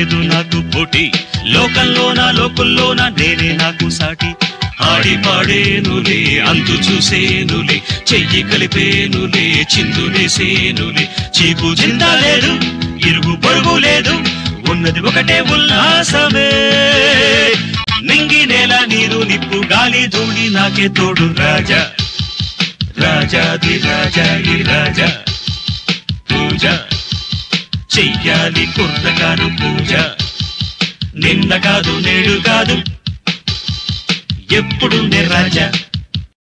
లేదు నాకు పోటీ లోకంలోన లోకుల్లోన నేనే నాకు సాటి ఆడి పాడేనులే అంతు చూసేనులే చెయ్యి కలిపేనులే చిందులేసేనులే చీకు చింత లేదు ఇరుగు పొరుగు లేదు ఉన్నది ఒకటే ఉల్లాసమే నింగి నేల నీరు నిప్పు గాలి ధూళి నాకే తోడు రాజా రాజాది రాజాది రాజా పూజ చెయ్యాలి కుర్రకారు పూజ నిన్న కాదు నేడు కాదు ఎప్పుడు నే రాజా